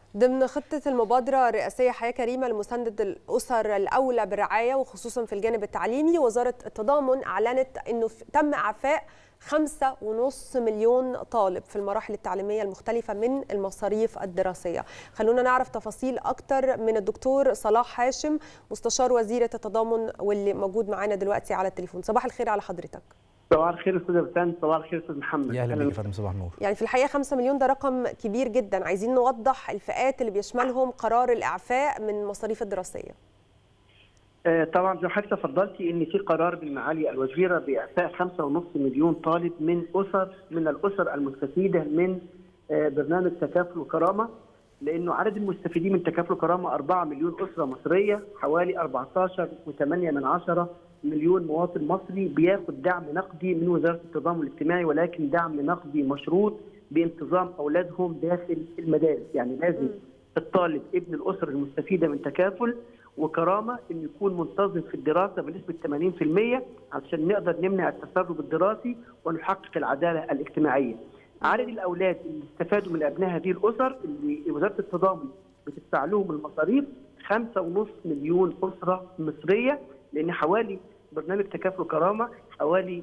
ضمن خطة المبادرة الرئاسية حياة كريمة لمساندة الأسر الأولى بالرعاية وخصوصا في الجانب التعليمي وزارة التضامن أعلنت أنه تم إعفاء خمسة ونص مليون طالب في المراحل التعليمية المختلفة من المصاريف الدراسية خلونا نعرف تفاصيل أكتر من الدكتور صلاح هاشم مستشار وزيرة التضامن واللي موجود معانا دلوقتي على التليفون صباح الخير على حضرتك صباح الخير استاذ بسام صباح الخير استاذ محمد يا اهلا بيك يا فندم صباح النور يعني في الحقيقه 5 مليون ده رقم كبير جدا عايزين نوضح الفئات اللي بيشملهم قرار الاعفاء من المصاريف الدراسيه آه طبعا زي ما حضرتك تفضلتي ان في قرار من معالي الوزيره باعفاء 5.5 مليون طالب من اسر من الاسر المستفيده من آه برنامج تكافل وكرامه لانه عدد المستفيدين من تكافل وكرامه 4 مليون اسره مصريه حوالي 14.8 من عشرة مليون مواطن مصري بياخد دعم نقدي من وزاره التضامن الاجتماعي ولكن دعم نقدي مشروط بانتظام اولادهم داخل المدارس، يعني لازم الطالب ابن الاسره المستفيده من تكافل وكرامه انه يكون منتظم في الدراسه بنسبه 80% علشان نقدر نمنع التسرب الدراسي ونحقق العداله الاجتماعيه. عدد الاولاد اللي استفادوا من ابناء هذه الاسر اللي وزاره التضامن بتدفع لهم المصاريف 5.5 مليون اسره مصريه لان حوالي برنامج تكافل كرامه حوالي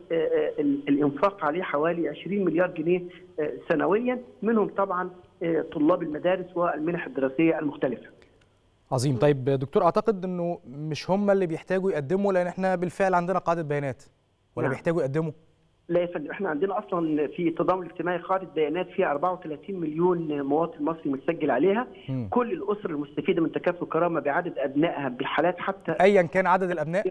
الانفاق عليه حوالي 20 مليار جنيه سنويا منهم طبعا طلاب المدارس والمنح الدراسيه المختلفه. عظيم طيب دكتور اعتقد انه مش هم اللي بيحتاجوا يقدموا لان احنا بالفعل عندنا قاعده بيانات ولا نعم. بيحتاجوا يقدموا؟ لا يا فندم احنا عندنا اصلا في التضامن الاجتماعي قاعده بيانات فيها 34 مليون مواطن مصري متسجل عليها م. كل الاسر المستفيده من تكافل كرامه بعدد ابنائها بحالات حتى ايا كان عدد الابناء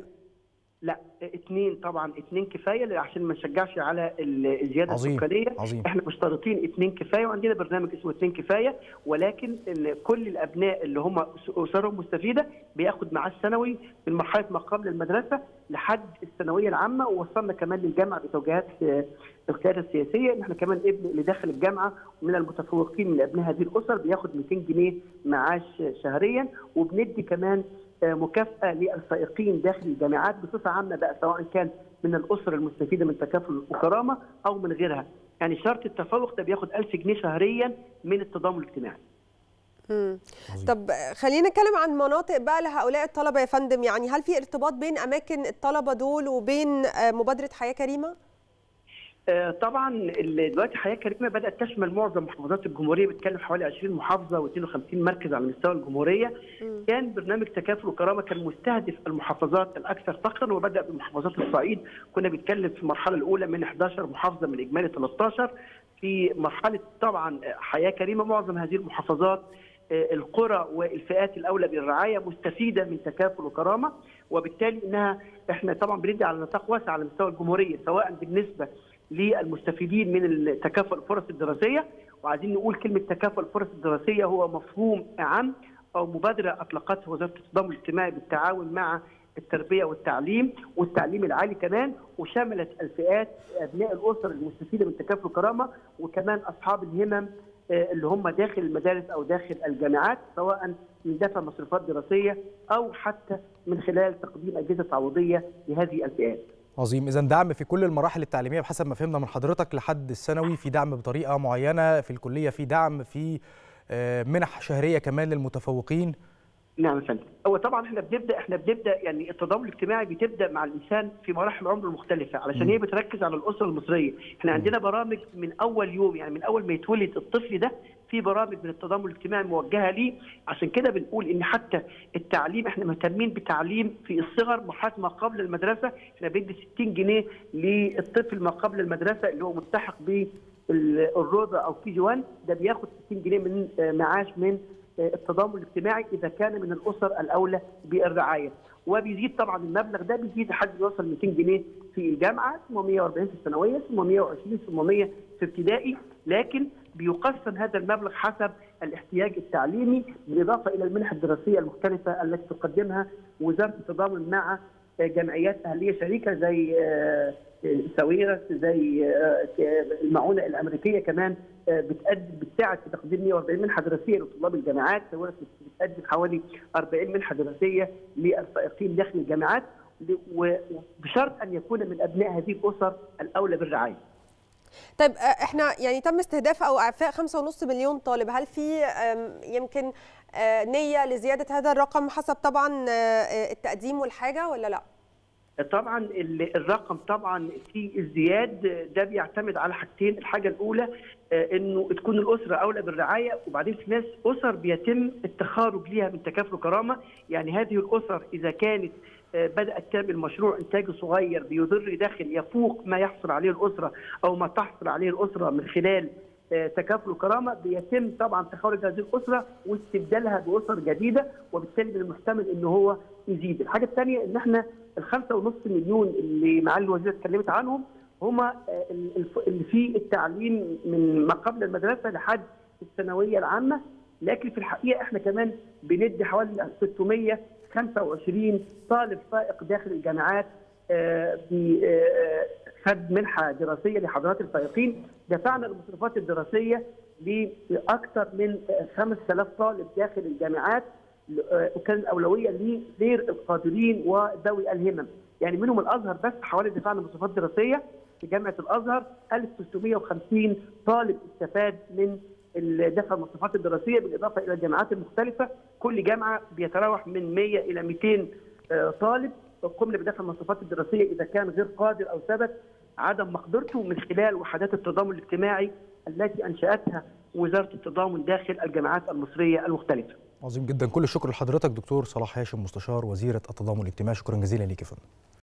لا اثنين طبعا اثنين كفايه عشان ما نشجعش على الزياده عظيم. السكانيه عظيم. احنا مشترطين اثنين كفايه وعندنا برنامج اسمه اثنين كفايه ولكن كل الابناء اللي هم اسرهم مستفيده بياخد معاه السنوي من مرحله ما قبل المدرسه لحد الثانويه العامه ووصلنا كمان للجامعه بتوجيهات القياده السياسيه ان احنا كمان ابن اللي داخل الجامعه من المتفوقين من ابناء هذه الاسر بياخد 200 جنيه معاش شهريا وبندي كمان مكافاه للسائقين داخل الجامعات بصفه عامه بقى سواء كان من الاسر المستفيده من تكافل وكرامه او من غيرها يعني شرط التفوق ده بياخد 1000 جنيه شهريا من التضامن الاجتماعي مم. طب خلينا نتكلم عن مناطق بقى لهؤلاء الطلبه يا فندم يعني هل في ارتباط بين اماكن الطلبه دول وبين مبادره حياه كريمه طبعا دلوقتي حياه كريمه بدات تشمل معظم محافظات الجمهوريه بتكلم حوالي 20 محافظه و52 مركز على مستوى الجمهوريه م. كان برنامج تكافل وكرامه كان مستهدف المحافظات الاكثر فقرا وبدا بمحافظات الصعيد كنا بنتكلم في المرحله الاولى من 11 محافظه من اجمالي 13 في مرحله طبعا حياه كريمه معظم هذه المحافظات القرى والفئات الاولى بالرعايه مستفيده من تكافل وكرامه وبالتالي انها احنا طبعا بندي على نطاق واسع على مستوى الجمهوريه سواء بالنسبه للمستفيدين من التكافؤ الفرص الدراسيه وعايزين نقول كلمه تكافؤ الفرص الدراسيه هو مفهوم عام او مبادره اطلقتها وزاره التضامن الاجتماعي بالتعاون مع التربيه والتعليم والتعليم العالي كمان وشملت الفئات ابناء الاسر المستفيده من تكافل كرامه وكمان اصحاب الهمم اللي هم داخل المدارس او داخل الجامعات سواء من دفع مصروفات دراسيه او حتى من خلال تقديم اجهزه تعويضيه لهذه الفئات. عظيم اذا دعم في كل المراحل التعليميه بحسب ما فهمنا من حضرتك لحد الثانوي في دعم بطريقه معينه في الكليه في دعم في منح شهريه كمان للمتفوقين نعم يا فندم هو طبعا احنا بنبدا احنا بنبدا يعني التضامن الاجتماعي بتبدا مع الانسان في مراحل عمره المختلفه علشان هي بتركز على الاسره المصريه احنا عندنا برامج من اول يوم يعني من اول ما يتولد الطفل ده في برامج من التضامن الاجتماعي موجهه ليه عشان كده بنقول ان حتى التعليم احنا مهتمين بتعليم في الصغر مرحله ما قبل المدرسه احنا بندي 60 جنيه للطفل ما قبل المدرسه اللي هو ملتحق بالروضه او كي جي 1 ده بياخد 60 جنيه من معاش من التضامن الاجتماعي اذا كان من الاسر الاولى بالرعايه وبيزيد طبعا المبلغ ده بيزيد لحد يوصل 200 جنيه في الجامعه ثم 140 في الثانويه ثم 120 ثم 100 في ابتدائي لكن بيقسم هذا المبلغ حسب الاحتياج التعليمي بالاضافه الى المنح الدراسيه المختلفه التي تقدمها وزاره التضامن مع جمعيات اهليه شريكه زي ساويرس زي المعونه الامريكيه كمان بتقدم بتساعد في تقديم 140 منحه دراسيه لطلاب الجامعات ساويرس بتقدم حوالي 40 منحه دراسيه للسائقين داخل الجامعات وبشرط ان يكون من ابناء هذه الاسر الاولى بالرعايه. طيب احنا يعني تم استهداف او اعفاء 5.5 مليون طالب هل في يمكن نيه لزياده هذا الرقم حسب طبعا التقديم والحاجه ولا لا؟ طبعا الرقم طبعا في ازدياد ده بيعتمد على حاجتين الحاجه الاولى انه تكون الاسره اولى بالرعايه وبعدين في ناس اسر بيتم التخارج ليها من تكافل كرامه يعني هذه الاسر اذا كانت بدات تعمل مشروع انتاجي صغير بيضر دخل يفوق ما يحصل عليه الاسره او ما تحصل عليه الاسره من خلال تكافل وكرامه بيتم طبعا تخرج هذه الاسره واستبدالها باسر جديده وبالتالي من المحتمل ان هو يزيد. الحاجه الثانيه ان احنا الخمسة ونص مليون اللي معالي الوزيره اتكلمت عنهم هم اللي في التعليم من ما قبل المدرسه لحد الثانويه العامه لكن في الحقيقه احنا كمان بندي حوالي 625 طالب فائق داخل الجامعات خد منحه دراسيه لحضرات الفائقين دفعنا المصروفات الدراسيه لاكثر من 5000 طالب داخل الجامعات وكان الاولويه لغير القادرين وذوي الهمم يعني منهم الازهر بس حوالي دفعنا مصروفات دراسيه في جامعه الازهر 1650 طالب استفاد من دفع المصروفات الدراسيه بالاضافه الى الجامعات المختلفه كل جامعه بيتراوح من 100 الى 200 طالب قمنا بدفع المصروفات الدراسيه اذا كان غير قادر او ثبت عدم مقدرته من خلال وحدات التضامن الاجتماعي التي انشاتها وزاره التضامن داخل الجامعات المصريه المختلفه. عظيم جدا كل الشكر لحضرتك دكتور صلاح هاشم مستشار وزيره التضامن الاجتماعي شكرا جزيلا ليك يا فندم.